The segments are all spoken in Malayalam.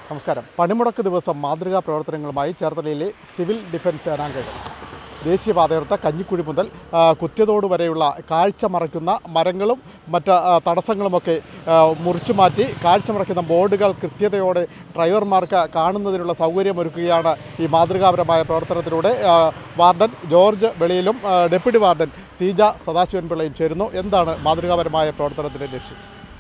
നമസ്കാരം പണിമുടക്ക് ദിവസം മാതൃകാ പ്രവർത്തനങ്ങളുമായി ചേർത്തലയിലെ സിവിൽ ഡിഫൻസ് സേനാംഗങ്ങൾ ദേശീയപാതയോർത്ത കഞ്ഞിക്കുഴി മുതൽ ആ, കുത്യതോട് വരെയുള്ള കാഴ്ച മറയ്ക്കുന്ന മരങ്ങളും മറ്റ് ആ, തടസ്സങ്ങളുമൊക്കെ ആ, മുറിച്ചു മാറ്റി കാഴ്ച മറയ്ക്കുന്ന ബോർഡുകൾ കൃത്യതയോടെ ഡ്രൈവർമാർക്ക് കാണുന്നതിനുള്ള സൗകര്യമൊരുക്കുകയാണ് ഈ മാതൃകാപരമായ പ്രവർത്തനത്തിലൂടെ ആ, വാർഡൻ ജോർജ് വെളിയിലും ആ, ഡെപ്യൂട്ടി വാർഡൻ സീജ സദാശിവൻ പിള്ളയും ചേരുന്നു എന്താണ് മാതൃകാപരമായ പ്രവർത്തനത്തിൻ്റെ ലക്ഷ്യം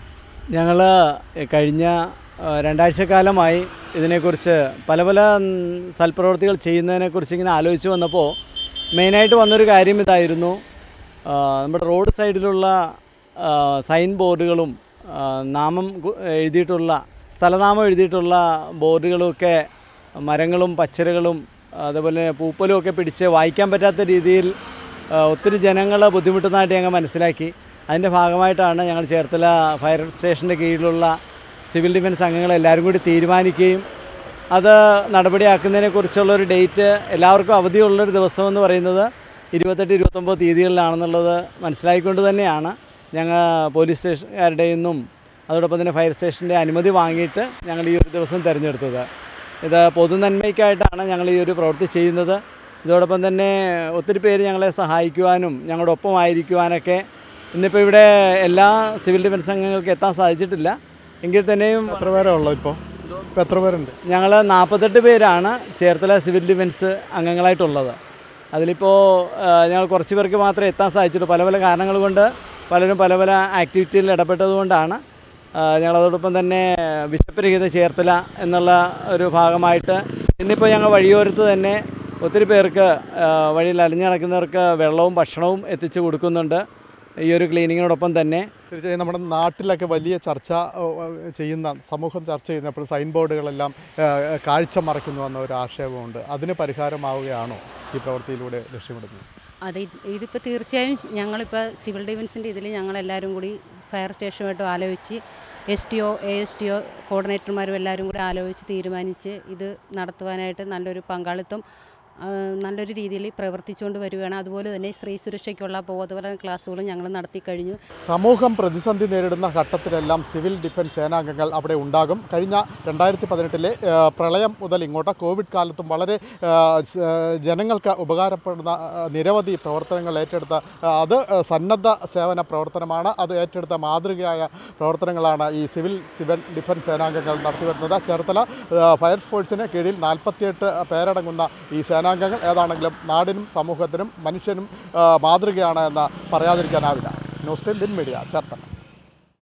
ഞങ്ങൾ കഴിഞ്ഞ ആ, രണ്ടാഴ്ചക്കാലമായി ഇതിനെക്കുറിച്ച് പല പല ഉം, സൽപ്രവൃത്തികൾ ചെയ്യുന്നതിനെക്കുറിച്ച് ഇങ്ങനെ ആലോചിച്ച് വന്നപ്പോൾ മെയിനായിട്ട് വന്നൊരു കാര്യം ഇതായിരുന്നു ആ, നമ്മുടെ റോഡ് സൈഡിലുള്ള ആ, സൈൻ ബോർഡുകളും ആ, നാമം കു- എഴുതിയിട്ടുള്ള സ്ഥലനാമം എഴുതിയിട്ടുള്ള ബോർഡുകളുമൊക്കെ മരങ്ങളും പച്ചരകളും അതേപോലെ പൂപ്പലും ഒക്കെ പിടിച്ച് വായിക്കാൻ പറ്റാത്ത രീതിയിൽ ആ, ഒത്തിരി ജനങ്ങൾ ബുദ്ധിമുട്ടുന്നതായിട്ട് ഞങ്ങൾ മനസ്സിലാക്കി അതിൻ്റെ ഭാഗമായിട്ടാണ് ഞങ്ങൾ ചേർത്തല ഫയർ സ്റ്റേഷൻ്റെ കീഴിലുള്ള സിവിൽ ഡിഫൻസ് അംഗങ്ങളെല്ലാവരും കൂടി തീരുമാനിക്കുകയും അത് നടപടിയാക്കുന്നതിനെക്കുറിച്ചുള്ള ഒരു ഡേറ്റ് എല്ലാവർക്കും അവധിയുള്ളൊരു ദിവസം എന്ന് പറയുന്നത് ഇരുപത്തെട്ട് ഇരുപത്തൊമ്പത് തീയതികളിലാണെന്നുള്ളത് മനസ്സിലാക്കിക്കൊണ്ട് തന്നെയാണ് ഞങ്ങൾ പോലീസ് സ്റ്റേഷൻകാരുടെ നിന്നും അതോടൊപ്പം തന്നെ ഫയർ സ്റ്റേഷൻ്റെ അനുമതി വാങ്ങിയിട്ട് ഞങ്ങൾ ഈ ഒരു ദിവസം തിരഞ്ഞെടുത്തത് ഇത് പൊതുനന്മയ്ക്കായിട്ടാണ് ഞങ്ങൾ ഈ ഒരു പ്രവൃത്തി ചെയ്യുന്നത് ഇതോടൊപ്പം തന്നെ ഒത്തിരി പേര് ഞങ്ങളെ സഹായിക്കുവാനും ഞങ്ങളുടെ ഒപ്പമായിരിക്കുവാനൊക്കെ ഇന്നിപ്പോൾ ഇവിടെ എല്ലാ സിവിൽ ഡിഫൻസ് അംഗങ്ങൾക്ക് എത്താൻ സാധിച്ചിട്ടില്ല എങ്കിൽ തന്നെയും എത്ര പേരാ ഉള്ളത് ഇപ്പോൾ ഇപ്പോൾ എത്ര പേരുണ്ട് ഞങ്ങൾ നാൽപ്പത്തെട്ട് പേരാണ് ചേർത്തല സിവിൽ ഡിഫൻസ് അംഗങ്ങളായിട്ടുള്ളത് അതിലിപ്പോൾ ആ, ഞങ്ങൾ കുറച്ച് പേർക്ക് മാത്രമേ എത്താൻ സാധിച്ചുള്ളൂ പല പല കാരണങ്ങൾ കൊണ്ട് പലരും പല പല ആക്ടിവിറ്റിയിൽ ഇടപെട്ടതുകൊണ്ടാണ് ആ, ഞങ്ങളതോടൊപ്പം തന്നെ വിശപ്പ് രഹിത ചേർത്തല എന്നുള്ള ഒരു ഭാഗമായിട്ട് ഇന്നിപ്പോൾ ഞങ്ങൾ വഴിയോരത്ത് തന്നെ ഒത്തിരി പേർക്ക് ആ, വഴിയിൽ അലിഞ്ഞു നടക്കുന്നവർക്ക് വെള്ളവും ഭക്ഷണവും എത്തിച്ചു കൊടുക്കുന്നുണ്ട് ഈ ഒരു ക്ലീനിങ്ങിനോടൊപ്പം തന്നെ തീർച്ചയായും നമ്മുടെ നാട്ടിലൊക്കെ വലിയ ചർച്ച ഓ, ഓ, ചെയ്യുന്ന സമൂഹം ചർച്ച ചെയ്യുന്നപ്പോൾ സൈൻ ബോർഡുകളെല്ലാം ആ, കാഴ്ച മറയ്ക്കുന്നു എന്ന ഒരു ആക്ഷേപമുണ്ട് അതിന് പരിഹാരമാവുകയാണോ ഈ പ്രവൃത്തിയിലൂടെ ലക്ഷ്യമിടുന്നത് അത് ഇത് ഇതിപ്പോൾ തീർച്ചയായും ഞങ്ങളിപ്പോൾ സിവിൽ ഡിഫൻസിൻ്റെ ഇതിൽ ഞങ്ങളെല്ലാവരും കൂടി ഫയർ സ്റ്റേഷനുമായിട്ട് ആലോചിച്ച് S T O A S T O കോർഡിനേറ്റർമാരും എല്ലാവരും കൂടി ആലോചിച്ച് തീരുമാനിച്ച് ഇത് നടത്തുവാനായിട്ട് നല്ലൊരു പങ്കാളിത്തം ആ, നല്ലൊരു രീതിയിൽ പ്രവർത്തിച്ചുകൊണ്ട് വരികയാണ് അതുപോലെ തന്നെ സ്ത്രീ സുരക്ഷയ്ക്കുള്ള ബോധവൽക്കരണ ക്ലാസ്സുകളും ഞങ്ങൾ നടത്തി കഴിഞ്ഞു സമൂഹം പ്രതിസന്ധി നേരിടുന്ന ഘട്ടത്തിലെല്ലാം സിവിൽ ഡിഫൻസ് സേനാംഗങ്ങൾ അവിടെ ഉണ്ടാകും കഴിഞ്ഞ രണ്ടായിരത്തി പതിനെട്ടിലെ പ്രളയം മുതൽ ഇങ്ങോട്ട് കോവിഡ് കാലത്തും വളരെ ആ, സ്- ആ, ജനങ്ങൾക്ക് ഉപകാരപ്പെടുന്ന ആ, നിരവധി പ്രവർത്തനങ്ങൾ ഏറ്റെടുത്ത ആ, അത് ആ, സന്നദ്ധ സേവന പ്രവർത്തനമാണ് അത് ഏറ്റെടുത്ത മാതൃകയായ പ്രവർത്തനങ്ങളാണ് ഈ സിവിൽ സിവിൽ ഡിഫൻസ് സേനാംഗങ്ങൾ നടത്തിവരുന്നത് ചേർത്തല ആ, ഫയർഫോഴ്സിന് കീഴിൽ നാൽപ്പത്തിയെട്ട് പേരടങ്ങുന്ന ഈ സേനാംഗങ്ങൾ ഏതാണെങ്കിലും നാടിനും സമൂഹത്തിനും മനുഷ്യനും ആ, മാതൃകയാണ് എന്ന് പറയാതിരിക്കാനാവില്ല ന്യൂസ് ടൈം ദിൻ മീഡിയ ചേർത്തല